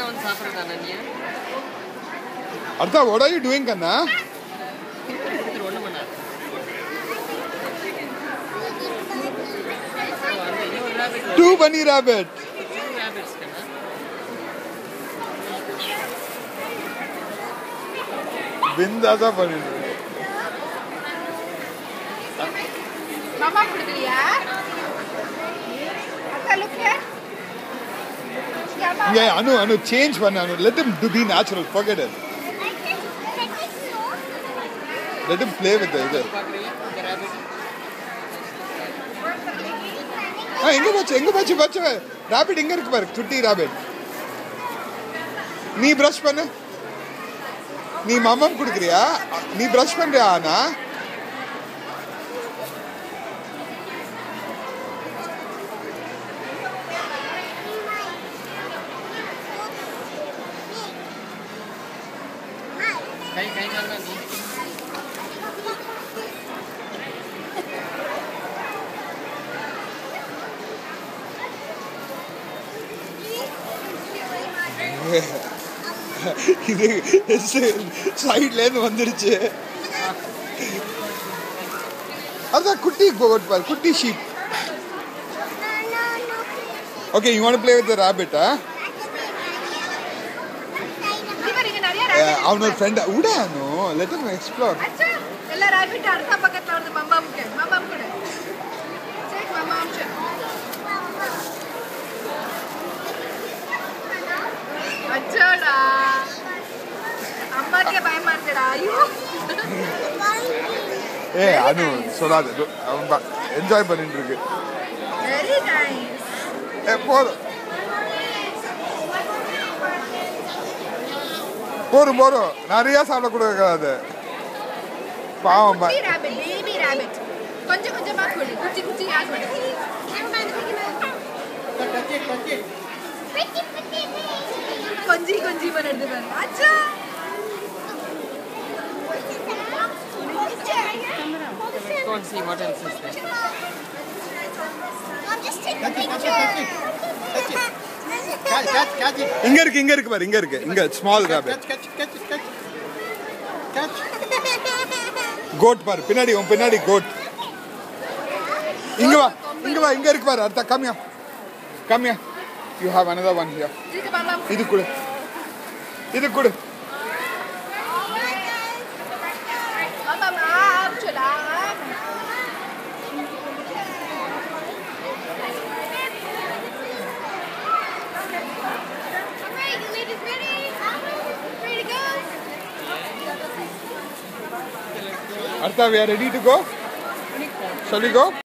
வந்து சாப்பிட்றதா Ananya அர்த்தா what are you doing கண்ணா எடுத்துட்டு ஒன்றும் பண்ணாது அந்த இன்னொரு rabbit two bunny rabbit two rabbits கண்ணா பிந்தாசா பண்ணிட்டு இருக்கு. மாமா கொடுக்கலையா அக்கா லுக் ஹியர் இங்க அனு அனு சேஞ்ச் பண்ண அனு let him do be natural forget it let him play with the இது பார்க்குறீங்க இந்த rabbit ஆ எங்க போச்சு எங்க போச்சு போச்சு ராபிட் எங்க இருக்கு பாரு குட்டி ராபிட் நீ பிரஷ் பண்ணு நீ மம்மம் குடுக்குறியா நீ பிரஷ் பண்றியா ஆனா கை கை கால்லாம் நீ இது சைட்ல இருந்து வந்துருச்சு அதான் குட்டி கோட் பாரு குட்டி sheep okay you want play with rabbit ஆ இவர் இங்க நிறைய rabbit அவனோட ஃப்ரெண்ட் உடானோ லெட் him எக்ஸ்ப்ளோர் அச்சா எல்லா ராபிட் அடுத்த பக்கத்துல வருது மம்மாமுக்கு மம்மாம் கூட சரி மம்மாம் சரி அச்சோடா அம்மாக்கே பயமா இருக்குடா ஐயோ ஏ அனு சொல்லாது அவன் என்ஜாய் பண்ணிட்டு இருக்கு வெரி நைஸ் ஏ போதும் போதும் போதும் நிறைய சாப்பிடக்கூடாது பாவம் பா- குட்டி ராபிட் பேபி ராபிட் கொஞ்சம் கொஞ்சமா கொடு குச்சி குச்சி யார் கொடு கொஞ்சி கொஞ்சி பண்ண எடுத்து பாருங்க அச்சா Let's go and see what else is there. இங்க இருக்கு இங்க இருக்கு பாரு இங்க இருக்கு இங்க ஸ்மால் ராபிட் கோட் பாரு பின்னாடி உன் பின்னாடி கோட் இங்க வா இங்க வா இங்க இருக்கு பாரு அடுத்த கம்மியா கம்மியா you have another one here இதுக்கு மம்மாம் இது கொடு இது கொடு மம்மாம் ஆ ஆச்சுடா Artha, we are ready to go? Shall we go?